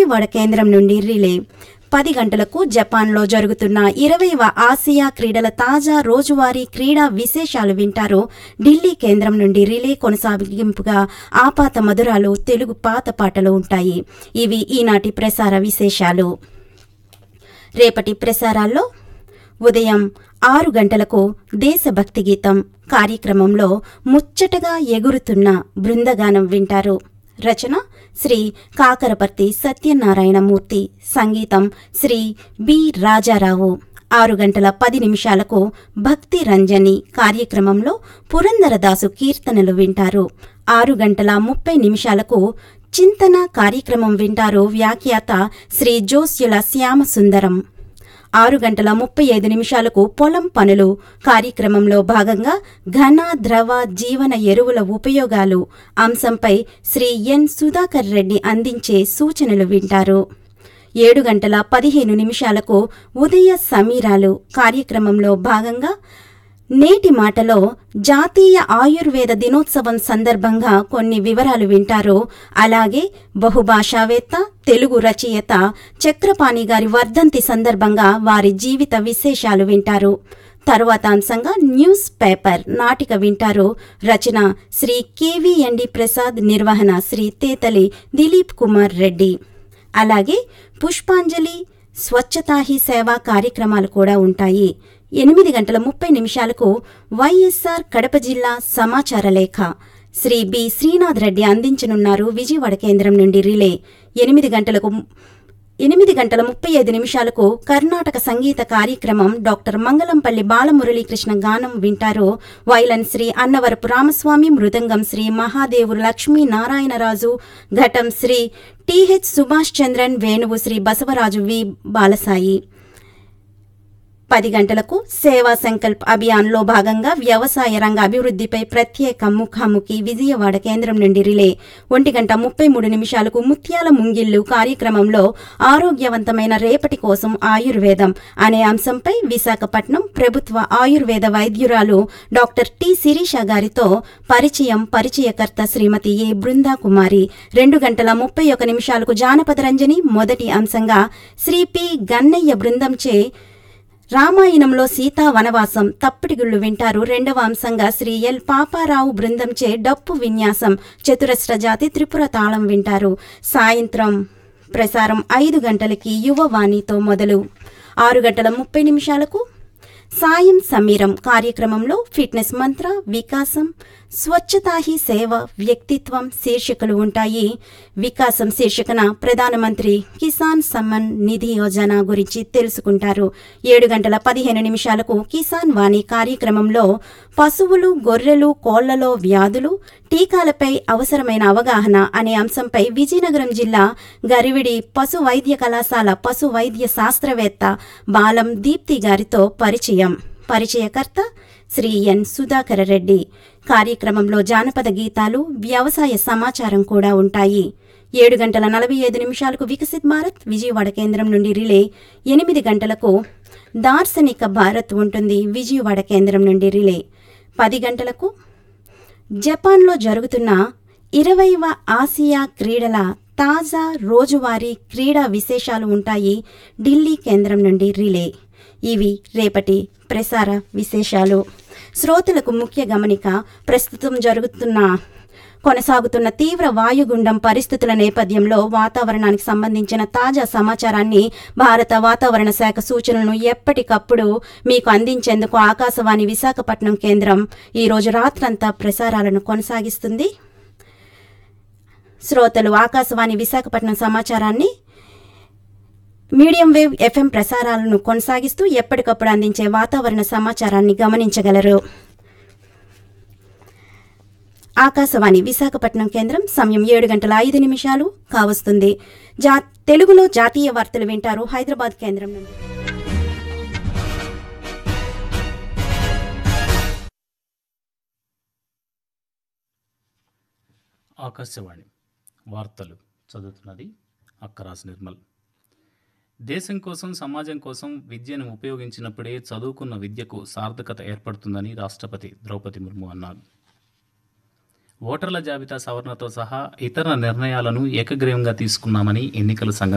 విజయవాడ కేంద్రం నుండి రిలే పది గంటలకు జపాన్లో జరుగుతున్న ఇరవైవ ఆసియా క్రీడల తాజా రోజువారీ క్రీడా విశేషాలు వింటారు ఢిల్లీ కేంద్రం నుండి రిలే కొనసాగింపుగా ఆపాత మధురాలు తెలుగు పాత పాటలు ఉంటాయి ఇవి ఈనాటి ప్రసార విశేషాలు రేపటి ప్రసారాల్లో ఉదయం ఆరు గంటలకు దేశభక్తి గీతం కార్యక్రమంలో ముచ్చటగా ఎగురుతున్న బృందగానం వింటారు రచన శ్రీ కాకరపర్తి సత్యనారాయణమూర్తి సంగీతం శ్రీ బి రాజారావు ఆరు గంటల పది నిమిషాలకు భక్తి రంజని కార్యక్రమంలో పురందరదాసు కీర్తనలు వింటారు ఆరు గంటల ముప్పై నిమిషాలకు చింతన కార్యక్రమం వింటారు వ్యాఖ్యాత శ్రీ జోస్యుల శ్యామసుందరం ఆరు గంటల ముప్పై ఐదు నిమిషాలకు పొలం పనులు కార్యక్రమంలో భాగంగా ఘన ద్రవ జీవన ఎరువుల ఉపయోగాలు అంశంపై శ్రీ ఎన్ సుధాకర్ రెడ్డి అందించే సూచనలు వింటారు ఏడు గంటల పదిహేను నిమిషాలకు ఉదయ సమీరాలు కార్యక్రమంలో భాగంగా నేటి మాటలో జాతీయ ఆయుర్వేద దినోత్సవం సందర్భంగా కొన్ని వివరాలు వింటారు అలాగే బహుభాషావేత్త తెలుగు రచయిత చక్రపాణి గారి వర్ధంతి సందర్భంగా వారి జీవిత విశేషాలు వింటారు తరువాత అంశంగా న్యూస్ పేపర్ నాటిక వింటారు రచన శ్రీ కేవీఎన్డి ప్రసాద్ నిర్వహణ శ్రీ తేతలి దిలీప్ కుమార్ రెడ్డి అలాగే పుష్పాంజలి స్వచ్ఛతా హీ సేవా కార్యక్రమాలు కూడా ఉంటాయి ఎనిమిది గంటల ముప్పై నిమిషాలకు వైఎస్ఆర్ కడప జిల్లా సమాచార లేఖ శ్రీ బి శ్రీనాథ్ రెడ్డి అందించనున్నారు విజయవాడ కేంద్రం నుండి రిలే ఎనిమిది గంటలకు ఎనిమిది గంటల ముప్పై ఐదు నిమిషాలకు కర్ణాటక సంగీత కార్యక్రమం డాక్టర్ మంగళంపల్లి బాలమురళీకృష్ణ గానం వింటారు వైలన్ శ్రీ అన్నవరపు రామస్వామి మృదంగం శ్రీ మహాదేవుడు లక్ష్మీ నారాయణరాజు ఘటం శ్రీ టిహెచ్ సుభాష్ చంద్రన్ వేణువు శ్రీ బసవరాజు వి బాలసాయి పది గంటలకు సేవా సంకల్ప్ అభియాన్లో భాగంగా వ్యవసాయ రంగ అభివృద్ధిపై ప్రత్యేక ముఖాముఖి విజయవాడ కేంద్రం నుండి రిలే ఒంటి గంట ముప్పై మూడు నిమిషాలకు ముత్యాల ముంగిళ్ళు కార్యక్రమంలో ఆరోగ్యవంతమైన రేపటి కోసం ఆయుర్వేదం అనే అంశంపై విశాఖపట్నం ప్రభుత్వ ఆయుర్వేద వైద్యురాలు డాక్టర్ టి శిరీష గారితో పరిచయం పరిచయకర్త శ్రీమతి ఏ బృందా కుమారి రెండు గంటల ముప్పై ఒక నిమిషాలకు జానపద రంజని మొదటి అంశంగా శ్రీ పి గన్నయ్య బృందంచే రామాయణంలో సీతా వనవాసం తప్పిడిగుళ్ళు వింటారు రెండవ అంశంగా శ్రీ ఎల్ పాపారావు బృందంచే డప్పు విన్యాసం చతురస్ర జాతి త్రిపుర తాళం వింటారు సాయంత్రం ప్రసారం ఐదు గంటలకి యువవాణితో మొదలు ఆరు గంటల ముప్పై నిమిషాలకు సాయం సమీరం కార్యక్రమంలో ఫిట్నెస్ మంత్ర వికాసం స్వచ్ఛతా హీ సేవ వ్యక్తిత్వం శీర్షికలు ఉంటాయి వికాసం శీర్షికన ప్రధానమంత్రి కిసాన్ సమ్మన్ నిధి యోజన గురించి తెలుసుకుంటారు ఏడు గంటల పదిహేను నిమిషాలకు కిసాన్ వాణి కార్యక్రమంలో పశువులు గొర్రెలు కోళ్లలో వ్యాధులు టీకాలపై అవసరమైన అవగాహన అనే అంశంపై విజయనగరం జిల్లా గరివిడి పశు వైద్య కళాశాల పశు వైద్య శాస్త్రవేత్త బాలం దీప్తి గారితో పరిచయం పరిచయకర్త శ్రీ ఎన్ సుధాకర రెడ్డి కార్యక్రమంలో జానపద గీతాలు వ్యవసాయ సమాచారం కూడా ఉంటాయి ఏడు గంటల నలభై ఐదు నిమిషాలకు వికసిత్ భారత్ విజయవాడ కేంద్రం నుండి రిలే ఎనిమిది గంటలకు దార్శనిక భారత్ ఉంటుంది విజయవాడ కేంద్రం నుండి రిలే పది గంటలకు జపాన్లో జరుగుతున్న ఇరవైవ ఆసియా క్రీడల తాజా రోజువారీ క్రీడా విశేషాలు ఉంటాయి ఢిల్లీ కేంద్రం నుండి రిలే ఇవి రేపటి ప్రసార విశేషాలు శ్రోతలకు ముఖ్య గమనిక ప్రస్తుతం జరుగుతున్న కొనసాగుతున్న తీవ్ర వాయుగుండం పరిస్థితుల నేపథ్యంలో వాతావరణానికి సంబంధించిన తాజా సమాచారాన్ని భారత వాతావరణ శాఖ సూచనలను ఎప్పటికప్పుడు మీకు అందించేందుకు ఆకాశవాణి విశాఖపట్నం కేంద్రం ఈరోజు రాత్రంతా ప్రసారాలను కొనసాగిస్తుంది శ్రోతలు ఆకాశవాణి విశాఖపట్నం సమాచారాన్ని మీడియం వేవ్ ఎఫ్ఎం ప్రసారాలను కొనసాగిస్తూ ఎప్పటికప్పుడు అందించే వాతావరణ సమాచారాన్ని గమనించగలరు ఆకాశవాణి విశాఖపట్నం కేంద్రం సమయం ఏడు గంటల ఐదు నిమిషాలు కావస్తుంది జా తెలుగులో జాతీయ వార్తలు వింటారు హైదరాబాద్ కేంద్రం నుండి ఆకాశవాణి వార్తలు చదువుతున్నది అక్కరాస్ నిర్మల్ దేశం కోసం సమాజం కోసం విద్యను ఉపయోగించినప్పుడే చదువుకున్న విద్యకు సార్థకత ఏర్పడుతుందని రాష్ట్రపతి ద్రౌపది ముర్ము అన్నారు ఓటర్ల జాబితా సవరణతో సహా ఇతర నిర్ణయాలను ఏకగ్రీవంగా తీసుకున్నామని ఎన్నికల సంఘం